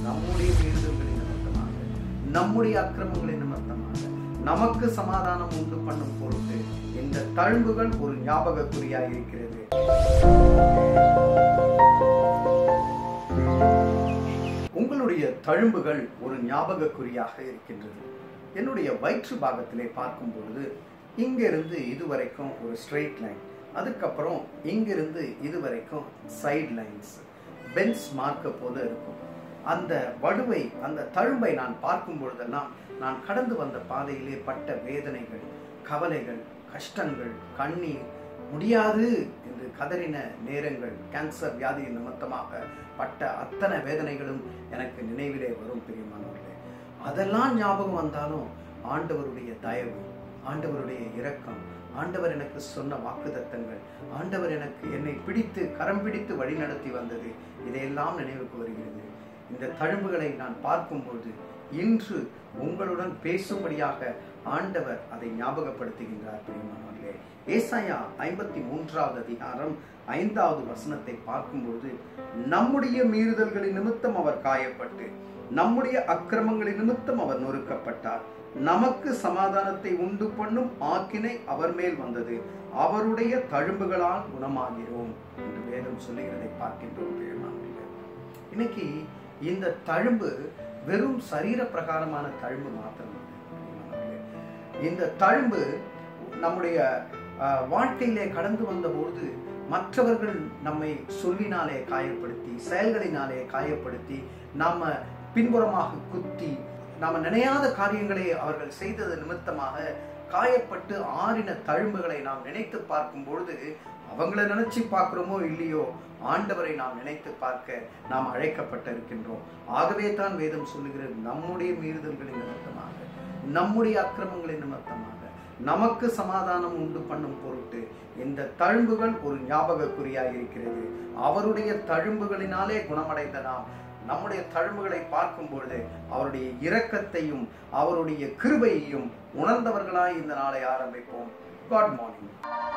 நம்முடைய மீறுதல்களின் நிமித்தமாக நம்முடைய அக்கிரமங்களின் நிமித்தமாக நமக்கு சமாதானம் உண்டு பண்ணும் பொருட்டு இந்த தழும்புகள் ஒரு ஞாபக குறியாய் இருக்கிறது உங்களுடைய தழும்புகள் ஒரு ஞாபக குறியாக இருக்கின்றது என்னுடைய வயிற்று பாகத்திலே பார்க்கும் பொழுது இங்கிருந்து இதுவரைக்கும் ஒரு ஸ்ட்ரெயிட் லைன் அதுக்கப்புறம் இங்கிருந்து இதுவரைக்கும் சைட் லைன்ஸ் பென்ஸ் மார்க்க போல இருக்கும் அந்த வடுவை அந்த தழும்பை நான் பார்க்கும் பொழுதெல்லாம் நான் கடந்து வந்த பாதையிலே பட்ட வேதனைகள் கவலைகள் கஷ்டங்கள் கண்ணீர் முடியாது என்று கதறின நேரங்கள் கேன்சர் வியாதியின் நிமித்தமாக பட்ட அத்தனை வேதனைகளும் எனக்கு நினைவிலே வரும் பிரியமானவர்களே அதெல்லாம் ஞாபகம் வந்தாலும் ஆண்டவருடைய தயவு ஆண்டவருடைய இரக்கம் ஆண்டவர் எனக்கு சொன்ன வாக்குதத்தங்கள் ஆண்டவர் எனக்கு என்னை பிடித்து கரம் பிடித்து வழிநடத்தி வந்தது இதையெல்லாம் நினைவுக்கு வருகிறது இந்த தழும்புகளை நான் பார்க்கும்போது இன்று உங்களுடன் பேசும்படியாக ஆண்டவர் அதை ஞாபகப்படுத்துகின்றார் பிரியமானவர்களே ஏசாயா ஐம்பத்தி மூன்றாவது அதிகாரம் ஐந்தாவது வசனத்தை பார்க்கும்பொழுது நம்முடைய மீறுதல்களின் நிமித்தம் அவர் காயப்பட்டு நம்முடைய அக்கிரமங்களின் நிமித்தம் அவர் நொறுக்கப்பட்டார் நமக்கு சமாதானத்தை உண்டு பண்ணும் ஆக்கினை அவர் மேல் வந்தது அவருடைய தழும்புகளால் குணமாகிறோம் என்று வேதம் சொல்லுகிறதை பார்க்கின்றோம் பிரியமானவர்களே. இன்னைக்கு இந்த தழும்பு வெறும் சரீர பிரகாரமான தழும்பு மாத்திரம் இந்த தழும்பு நம்முடைய அஹ், வாழ்க்கையிலே கடந்து வந்தபோது மற்றவர்கள் நம்மை சொல்லினாலே காயப்படுத்தி செயல்களினாலே காயப்படுத்தி நாம பின்புறமாக குத்தி நாம நினையாத காரியங்களை அவர்கள் செய்தது நிமித்தமாக காயப்பட்டு ஆறின தழும்புகளை நாம் நினைத்து பார்க்கும் பொழுது அவங்கள நினைச்சு பார்க்கிறோமோ இல்லையோ ஆண்டவரை நாம் நினைத்து பார்க்க நாம் அழைக்கப்பட்டிருக்கின்றோம் ஆகவே தான் வேதம் சொல்லுகிறது நம்முடைய மீறுதல்களின் நிமித்தமாக நம்முடைய அக்கிரமங்களின் நிமித்தமாக நமக்கு சமாதானம் உண்டு பண்ணும் பொருட்டு இந்த தழும்புகள் ஒரு ஞாபக குறியாய் இருக்கிறது அவருடைய தழும்புகளினாலே குணமடைந்த நாம் நம்முடைய தழும்புகளை பார்க்கும் பொழுது அவருடைய இரக்கத்தையும் அவருடைய கிருபையையும் உணர்ந்தவர்களாய் இந்த நாளை ஆரம்பிப்போம் காட் மார்னிங்